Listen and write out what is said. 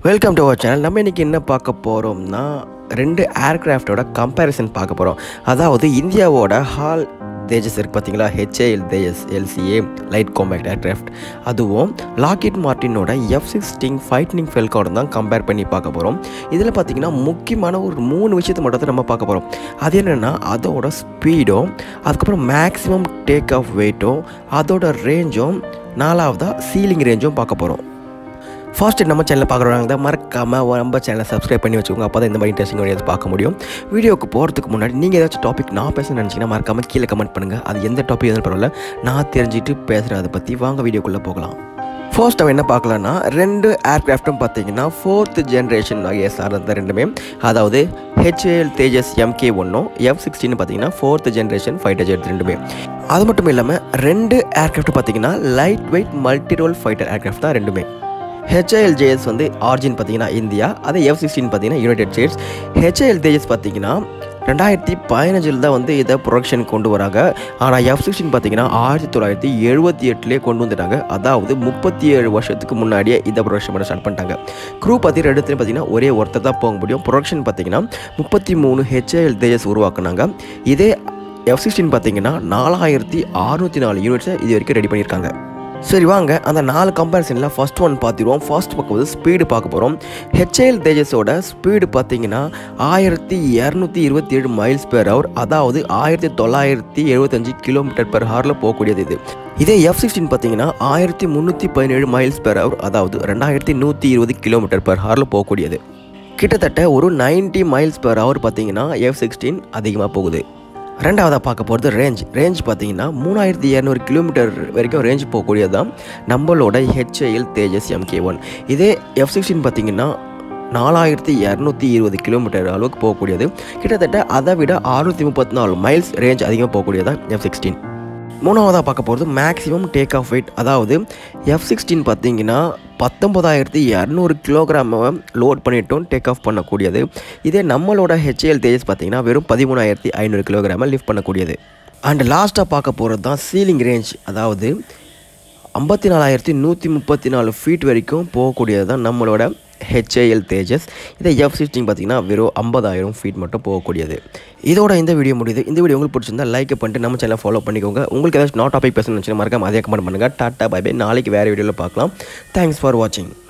welcome to our channel நம்ம இன்றைக்கி என்ன பார்க்க போகிறோம்னா ரெண்டு ஏர்க்ராஃப்டோட கம்பேரிசன் பார்க்க போகிறோம் அதாவது இந்தியாவோட ஹால் தேஜஸ் இருக்குது பார்த்தீங்களா HAL Tejas LCA light compact aircraft அதுவும் லாக்கிட் மார்ட்டினோட எஃப் சிக்ஸ்டீன் ஃபைட்னிங் ஃபெல்கோட தான் கம்பேர் பண்ணி பார்க்க போகிறோம் இதில் பார்த்தீங்கன்னா முக்கியமான ஒரு மூணு விஷயத்தை மட்டும் தான் நம்ம பார்க்க போகிறோம் அது என்னென்னா அதோட ஸ்பீடும் அதுக்கப்புறம் மேக்ஸிமம் டேக் ஆஃப் வெயிட்டும் அதோட ரேஞ்சும் நாலாவதாக சீலிங் ரேஞ்சும் பார்க்க போகிறோம் ஃபர்ஸ்ட் நம்ம சேனலில் பார்க்குறவங்க தான் மறக்காமல் நம்ம சேனலை சப்ஸ்கிரைப் பண்ணி வச்சுக்கோங்க அப்போ தான் இந்த மாதிரி இன்ட்ரெஸ்டிங் வீடியோஸ் பார்க்க முடியும் வீடியோக்கு போகிறதுக்கு முன்னாடி நீங்கள் ஏதாச்சும் டாபிக் நான் பேச நினச்சிங்கன்னா மறக்காமல் கீழே கமெண்ட் பண்ணுங்கள் அது எந்த டாபிக் எதுவும் பரவாயில்ல நான் தெரிஞ்சுட்டு பேசுகிறேன் அதை பற்றி வாங்க வீடியோக்குள்ளே போகலாம் ஃபர்ஸ்ட் நம்ம என்ன பார்க்கலாம்னா ரெண்டு ஏர்க்ராஃப்ட்டும் பார்த்தீங்கன்னா ஃபோர்த் ஜென்ரேஷன் வகையை சார்ந்தது ரெண்டுமே அதாவது ஹெச்ஏஎல் தேஜஸ் எம்கே ஒன்றும் எஃப் சிக்ஸ்டின்னு பார்த்தீங்கன்னா ஃபோர்த் ஜென்ரேஷன் ஃபைட்டர் ஜெட் ரெண்டுமே அது மட்டும் இல்லாமல் ரெண்டு ஏர்க்ராஃப்ட் பார்த்தீங்கன்னா light weight multi role fighter aircraft தான் ரெண்டுமே ஹெச்ஐஎல்ஜேஎஸ் வந்து ஆர்ஜின் பார்த்தீங்கன்னா இந்தியா அதே எஃப் சிக்ஸ்டின் பார்த்தீங்கன்னா யுனைடெட் ஸ்டேட்ஸ் ஹெச்ஐஎல் தேஜஸ் பார்த்தீங்கன்னா ரெண்டாயிரத்தி பதினஞ்சில் தான் வந்து இதை ப்ரொடக்ஷன் கொண்டு வராங்க ஆனால் எஃப் சிக்ஸ்டின் பார்த்தீங்கன்னா ஆயிரத்தி தொள்ளாயிரத்தி எழுபத்தி எட்டுலேயே கொண்டு வந்துட்டாங்க அதாவது முப்பத்தி ஏழு வருஷத்துக்கு முன்னாடியே இதை ப்ரொடக்ஷன் பண்ண ஸ்டார்ட் பண்ணிட்டாங்க க்ரூ பற்றி ரெண்டுத்துலையும் பார்த்தீங்கன்னா ஒரே ஒருத்தர் தான் போக முடியும் ப்ரொடக்ஷன் பார்த்தீங்கன்னா முப்பத்தி மூணு ஹெச்ஐஎல் தேஜஸ் உருவாக்குனாங்க இதே எஃப் சிக்ஸ்டின் பார்த்தீங்கன்னா நாலாயிரத்தி அறுநூற்றி நாலு யூனிட்ஸை இது வரைக்கும் ரெடி பண்ணியிருக்காங்க சரி வாங்க அந்த நாலு கம்பேரிசனில் ஃபஸ்ட் ஒன் பார்த்துருவோம் ஃபர்ஸ்ட் பார்க்கும்போது ஸ்பீடு பார்க்க போகிறோம் ஹெச்ஏஎல் தேஜஸோட ஸ்பீடு பார்த்தீங்கன்னா ஆயிரத்தி இரநூத்தி இருபத்தி ஏழு மைல்ஸ் பெர் ஹவர் அதாவது ஆயிரத்தி தொள்ளாயிரத்தி எழுபத்தஞ்சு கிலோமீட்டர் பெர் ஹவரில் போகக்கூடியது இது இதே எஃப் சிக்ஸ்டின் பார்த்தீங்கன்னா ஆயிரத்தி முந்நூற்றி பதினேழு மைல்ஸ் பெர் ஹவர் அதாவது ரெண்டாயிரத்தி நூற்றி இருபது கிலோமீட்டர் பெர் ஹவரில் போகக்கூடியது கிட்டத்தட்ட ஒரு 90 மைல்ஸ் பெர் ஹவர் பார்த்தீங்கன்னா எஃப் சிக்ஸ்டீன் அதிகமாக போகுது ரெண்டாவதாக பார்க்க போகிறது ரேஞ்ச் ரேஞ்ச் பார்த்தீங்கன்னா மூணாயிரத்தி இரநூறு கிலோமீட்டர் வரைக்கும் ரேஞ்ச் போகக்கூடியது தான் நம்மளோட ஹெச்ஐஎல் தேஜஸ் எம்கே ஒன் இதே எஃப் சிக்ஸ்டின் பார்த்தீங்கன்னா நாலாயிரத்தி இரநூத்தி இருபது கிலோமீட்டர் அளவுக்கு போகக்கூடியது கிட்டத்தட்ட அதை விட அறுநூற்றி முப்பத்தி நாலு மைல்ஸ் ரேஞ்ச் அதிகமாக போகக்கூடியது தான் எஃப் சிக்ஸ்டீன் மூணாவதாக பார்க்க போகிறது மேக்ஸிமம் டேக் ஆஃப் வெயிட் அதாவது எஃப் சிக்ஸ்டீன் பார்த்தீங்கன்னா பத்தொம்பதாயிரத்தி இரநூறு கிலோகிராமை லோட் பண்ணிட்டும் டேக் ஆஃப் பண்ணக்கூடியது இதே நம்மளோட ஹெச்ஏஎல் தேஜஸ் பார்த்தீங்கன்னா வெறும் பதிமூணாயிரத்தி ஐநூறு கிலோகிராமை லிஃப்ட் பண்ணக்கூடியது அண்ட் லாஸ்ட்டாக பார்க்க போகிறது தான் சீலிங் ரேஞ்ச் அதாவது ஐம்பத்தி நாலாயிரத்தி நூற்றி முப்பத்தி நாலு ஃபீட் வரைக்கும் போகக்கூடியது தான் நம்மளோட ஹெச்ஏஎல் தேஜஸ் இதை எஃப் சிக்ஸ்டின் பார்த்தீங்கன்னா வெறும் ஐம்பதாயிரம் ஃபீட் மட்டும் போகக்கூடியது இதோட இந்த வீடியோ முடியுது இந்த வீடியோ உங்களுக்கு பிடிச்சிருந்தா லைக் பண்ணிட்டு நம்ம சேனலை ஃபாலோ பண்ணிக்கோங்க உங்களுக்கு ஏதாச்சும் நாட் டாபிக் பேசணும்னு வச்சுன்னா மறக்காம அதே கமெண்ட் பண்ணுங்கள் டாட்டா பை பை நாளைக்கு வேறு வீடியோவில் பார்க்கலாம் தேங்க்ஸ் ஃபார் வாட்சிங்